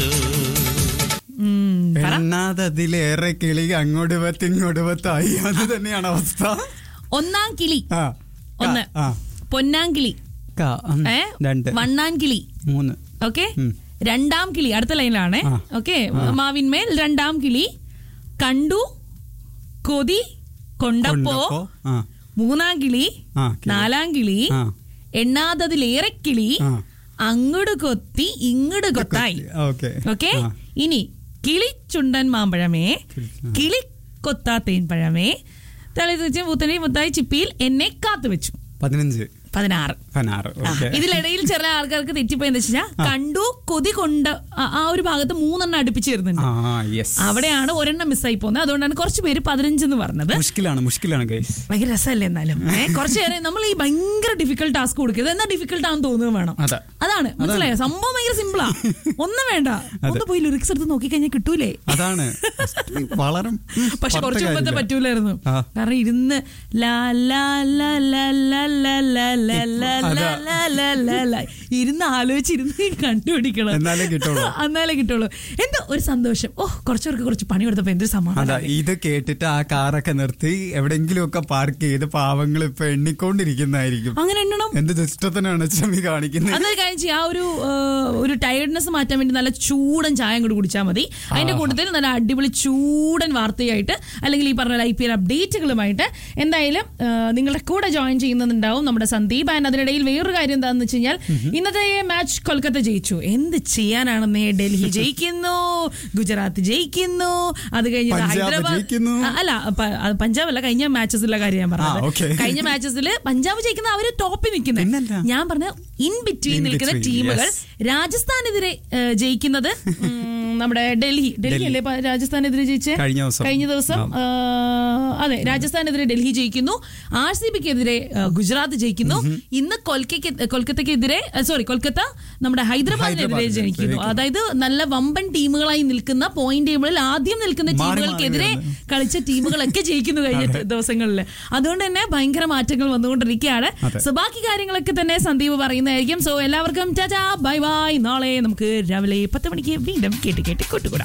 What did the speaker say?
ചോദിച്ചോ ഉം, പറ. എന്നാതതിലേറെ കിളി അങ്ങോട്ട് പത്ത് ഇങ്ങോട്ട് പത്തായി അത് തന്നെയാണ് അവസ്ഥ ഒന്നാം കിളി ആ ഒന്ന് ആ പൊന്നാങ്കിളി ക, ഉം, ഏ രണ്ട് വണ്ണാൻകിളി മൂന്ന് ഓക്കെ ഉം. രണ്ടാം കിളി അടുത്ത ലൈനിലാണ് ആ. ഓക്കെ മാവിന്മേൽ രണ്ടാം കിളി കണ്ടു കൊതി കൊണ്ടപ്പോ കൊണ്ടപ്പോ, ആ മൂന്നാം കിളി ആ, കിളി. നാലാം കിളി ആ. എണ്ണാതതിലേറെ കിളി ആ. അങ്ങട് കൊത്തി ഇങ്ങട് കൊത്തായി ഓക്കെ ഓക്കെ ആ. ഇനി കിളി ചുണ്ടൻ മാമ്പഴമേ കിളി കൊത്താ തേൻപഴമേ തലേ തിരിച്ച് മുത്തനെ മുത്തായി ചിപ്പിയിൽ എന്നെ കാത്തുവെച്ചു പതിനഞ്ച് പതിനാറ് പതിനാറ് ആ, ഓക്കെ ഇതിലിടയിൽ ചില ആൾക്കാർക്ക് തെറ്റിപ്പോയെന്ന് വെച്ചാൽ കണ്ടു കൊതി കൊണ്ട് ആ- ആ ഒരു ഭാഗത്ത് മൂന്നെണ്ണം അടുപ്പിച്ച് വരുന്നുണ്ട് ആ യെസ് അവിടെയാണ് ഒരെണ്ണം മിസ്സായി പോകുന്നത് അതുകൊണ്ടാണ് കുറച്ച് പേര് പതിനഞ്ച് എന്ന് പറഞ്ഞത് മുഷ്കിലാണ് മുഷ്കിലാണ് ഗൈസ് ഭയങ്കര രസമല്ലേ എന്നാലും ഏ, കുറച്ച് നേരം നമ്മൾ ഈ ഭയങ്കര ഡിഫിക്കൽട്ട് ടാസ്ക് കൊടുക്കരുത് എന്നാ ഡിഫിക്കൽട്ട് ആണെന്ന് തോന്നുന്നത് വേണം അതെ. അതാണ് മനസ്സിലായോ സംഭവം ഭയങ്കര സിമ്പിളാ ഒന്നും വേണ്ട ഒന്ന് പോയി ലിറിക്സ് എടുത്ത് നോക്കിക്കഴിഞ്ഞാൽ കിട്ടൂലേ അതാണ് വളരെ പക്ഷെ പറഞ്ഞ കുറച്ച് മുമ്പത്തെ കാര്യമില്ല. പറ്റൂലായിരുന്നു ആ. കാരണം ഇരുന്ന് ലാ ലാ ലാ ലാ ലാ ലാ ലാ ലാ ലാ ലാ അതാ. ലാ ലാ ലാ ലാ. ഇരുന്ന് ആലോചിച്ചിരുന്ന് കണ്ടുപിടിക്കണം എന്നാലേ കിട്ടുള്ളൂ. എന്നാലേ കിട്ടുള്ളൂ എന്താ ഒരു സന്തോഷം ഓ കുറച്ചവർക്ക് കുറച്ച് പണി കൊടുത്തപ്പോ എന്തൊരു അതാ സമാധാനം ഇത് കേട്ടിട്ട് ആ കാറൊക്കെ നിർത്തി എവിടെങ്കിലും ഒക്കെ പാർക്ക് ചെയ്ത് പാവങ്ങൾ ഇപ്പൊ എണ്ണിക്കൊണ്ടിരിക്കുന്നതായിരിക്കും അങ്ങനെ എണ്ണണം എന്ത് ദുഷ്ടത്തിനാണ് ചമി കാണിക്കുന്നത് അതൊരു കാര്യം ചെയ്യാം ആ ഒരു ആ, ഒരു ടയർഡ്നെസ് മാറ്റാൻ വേണ്ടി നല്ല ചൂടൻ ചായ കൂടി കുടിച്ചാൽ മതി അതിന്റെ കൂട്ടത്തിൽ നല്ല അടിപൊളി ചൂടൻ വാർത്തയായിട്ട് അല്ലെങ്കിൽ ഈ പറഞ്ഞ ഐ പി എൽ അപ്ഡേറ്റുകളുമായിട്ട് എന്തായാലും ആ, നിങ്ങളുടെ കൂടെ ജോയിൻ ചെയ്യുന്നുണ്ടാവും നമ്മുടെ സന്ദീപ് ആൻഡ് അതിനിടയിൽ വേറൊരു കാര്യം എന്താണെന്ന് വെച്ച് കഴിഞ്ഞാൽ ഇന്നത്തെ മാച്ച് കൊൽക്കത്ത ജയിച്ചു എന്ത് ചെയ്യാനാണെന്നേ ഡൽഹി ജയിക്കുന്നു ഗുജറാത്ത് ജയിക്കുന്നു അത് കഴിഞ്ഞ് പഞ്ചാബ് ഹൈദരാബാദ് ജയിക്കുന്നു. ആ, അല്ല പ- അത് പഞ്ചാബ് അല്ല കഴിഞ്ഞ മാച്ചസിലെ കാര്യം ഞാൻ ആ, okay. പറഞ്ഞത് കഴിഞ്ഞ മാച്ചസിൽ പഞ്ചാബ് ജയിക്കുന്ന അവര് ടോപ്പിൽ നിൽക്കുന്നത് പിന്നല്ല. ഞാൻ പറഞ്ഞ ഇൻ ബിറ്റ്വീൻ In നിൽക്കുന്ന between, ടീമുകൾ yes. രാജസ്ഥാനെതിരെ ഏഹ്, ജയിക്കുന്നത് ഉം, നമ്മുടെ ഡൽഹി ഡൽഹി അല്ലേ പ- രാജസ്ഥാനെതിരെ ജയിച്ചേ കഴിഞ്ഞ ദിവസം. കഴിഞ്ഞ ദിവസം ആ. ഏഹ്, അതെ രാജസ്ഥാനെതിരെ ഡൽഹി ജയിക്കുന്നു ആർ സി ബിക്കെതിരെ ഗുജറാത്ത് ജയിക്കുന്നു ഇന്ന് കൊൽക്കയ്ക്ക് കൊൽക്കത്തക്കെതിരെ സോറി കൊൽക്കത്ത നമ്മുടെ ഹൈദരാബാദിനെതിരെ ഹൈദരാബാദിനെതിരെ ജയിക്കുന്നു ജയിക്കുന്നു. അതായത് നല്ല വമ്പൻ ടീമുകളായി നിൽക്കുന്ന പോയിന്റ് ടേബിളിൽ ആദ്യം നിൽക്കുന്ന മാറി മാറി ടീമുകൾക്കെതിരെ വരുന്നു. കളിച്ച ടീമുകളൊക്കെ ജയിക്കുന്നു കഴിഞ്ഞ ദിവസങ്ങളിൽ അതുകൊണ്ട് തന്നെ ഭയങ്കര മാറ്റങ്ങൾ വന്നുകൊണ്ടിരിക്കുകയാണ് അതെ. സോ ബാക്കി കാര്യങ്ങളൊക്കെ തന്നെ സന്ദീപ് പറയുന്നതായിരിക്കും സോ എല്ലാവർക്കും ടാറ്റാ ബൈ ബൈ നാളെ നമുക്ക് രാവിലെ പത്ത് മണിക്ക് വീണ്ടും കേട്ട് കേട്ട് കൂട്ടുകൂടാം